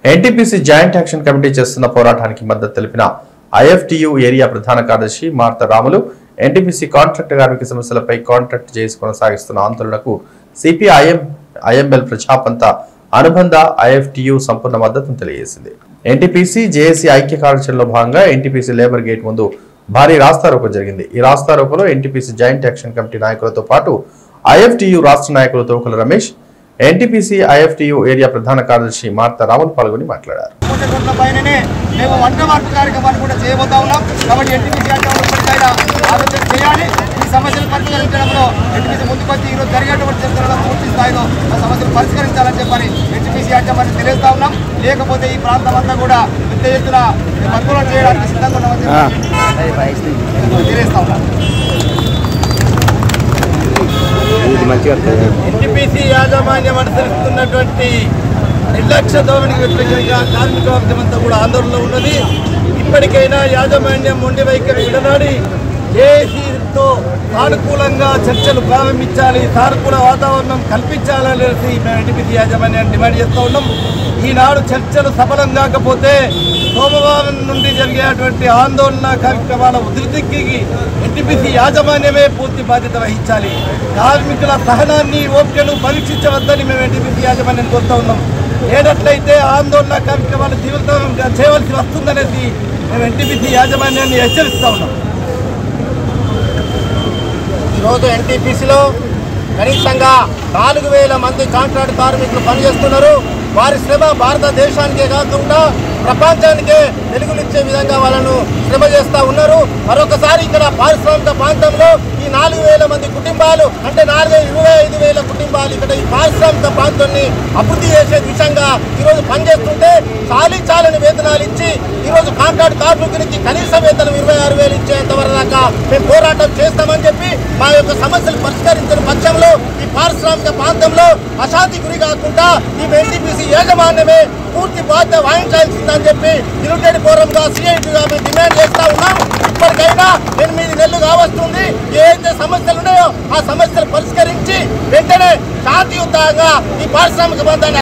NTPC joint action committee చేస్తున్న పోరాటానికి మద్దతు తెలిపిన ఐఎఫ్టియు ఏరియా ప్రధాన కార్యదర్శి మార్త రాములు ఎన్టీపీసీ కాంట్రాక్ట్ కార్మిక సమస్యలపై కాంట్రాక్ట్ చేసి కొనసాగిస్తున్న ఆందోళనకు సిపిఐఎం ఐఎంఎల్ ప్రజాపంత అనుబంధ ఐఎఫ్టియు సంపూర్ణ మద్దతును తెలియజేసింది ఎన్టీపీసీ జేఏసీ ఐక్య కార్యాచరణలో భాగంగా ఎన్టీపీసీ లేబర్ గేట్ ముందు భారీ రాస్తారోకో జరిగింది ఈ రాస్తారోకోలో ఎన్టీపీసీ జాయింట్ యాక్షన్ కమిటీ నాయకులతో పాటు ఐఎఫ్టియు రాష్ట్ర నాయకులు Tokala Ramesh NTPC IFTU area ప్రధాన కార్యదర్శి మార్త రాములు పాల్గొని మాట్లాడారు కోట్ల పైననే మేము వంట మార్పు కార్యక్రమాన్ని కూడా చేయబోతా ఉన్నాం కాబట్టి ఎన్టీపీసీ అడ్డం ఇప్పటికైనా ఆలోచన చేయాలి ఈ సమస్యలు పరిష్కరించడంలో ఎన్టీపీసీ ముందుకొచ్చి ఈరోజు జరిగేటువంటి చర్చలలో పూర్తి స్థాయిలో ఆ సమస్యలు పరిష్కరించాలని చెప్పని ఎన్టీపీసీ అడ్డం తెలియజేస్తా ఉన్నాం లేకపోతే ఈ ప్రాంతం అంతా కూడా పెద్ద ఎత్తున ఆందోళన చేయడానికి సిద్ధంగా ఉన్నామని చెప్పి తెలియజేస్తా ఉన్నాం ఎన్టీపీసీ యాజమాన్యం అనుసరిస్తున్నటువంటి నిర్లక్ష్య ధోరణికి వ్యతిరేకంగా కార్మిక వర్గం అంతా కూడా ఆందోళనలో ఉన్నది ఇప్పటికైనా యాజమాన్యం మొండి వైఖరి విడనాడి ఏసీతో సానుకూలంగా చర్చలు ప్రారంభించాలి సానుకూల వాతావరణం కల్పించాలనేసి మేము ఎన్టీపీసీ యాజమాన్యాన్ని డిమాండ్ చేస్తూ ఉన్నాం ఈనాడు చర్చలు సఫలం కాకపోతే సోమవారం నుండి జరిగేటువంటి ఆందోళన కార్యక్రమాల ఉధృతికి ఎన్టీపీసీ యాజమాన్యమే పూర్తి బాధ్యత వహించాలి కార్మికుల సహనాన్ని ఓపికను పరీక్షించవద్దని మేము ఎన్టీపీసీ యాజమాన్యం కోరుతా ఉన్నాం లేనట్లయితే ఆందోళన కార్యక్రమాలు తీవ్రతరంగా చేయవలసి వస్తుందనేసి మేము ఎన్టీపీసీ యాజమాన్యాన్ని హెచ్చరిస్తా ఉన్నాం ఈరోజు ఎన్టీపీసీలో కనీసంగా నాలుగు వేల మంది కాంట్రాక్ట్ కార్మికులు పనిచేస్తున్నారు వారి శ్రమ భారతదేశానికే కాకుండా ప్రపంచానికే వెలుగునిచ్చే విధంగా వాళ్ళను శ్రమ చేస్తూ ఉన్నారు మరొకసారి ఇక్కడ పారిశ్రామిక ప్రాంతంలో ఈ నాలుగు వేల మంది కుటుంబాలు అంటే నాలుగు ఇరవై ఐదు వేల కుటుంబాలు ఇక్కడ ఈ పారిశ్రామిక ప్రాంతాన్ని అభివృద్ధి చేసే విషయంగా ఈరోజు పనిచేస్తుంటే చాలీ చాలని వేతనాలు ఇచ్చి ఈరోజు కాంట్రాక్ట్ కార్మికునికి కనీస వేతనం ఇరవై ఆరు వేలు ఇచ్చేంత వరకు దాకా మేము పోరాటం చేస్తామని చెప్పి మా యొక్క సమస్యలు పరిష్కరించిన పక్షంలో ఈ పారిశ్రామిక ప్రాంతంలో అశాంతి గురి కాకుండా ఈ ఎన్టీపీసీ యాజమాన్యమే పూర్తి బాధ్యత వహించాల్సిందని చెప్పి యునైటెడ్ ఫోరంగా సిఐటిగా మేము డిమాండ్ చేస్తా ఉన్నాం ఇప్పటికైనా ఎనిమిది నెలలు కావస్తుంది ఏదైతే సమస్యలు ఉన్నాయో ఆ సమస్యలు పరిష్కరించి వెంటనే శాంతియుతంగా ఈ పారిశ్రామిక బంధాన్ని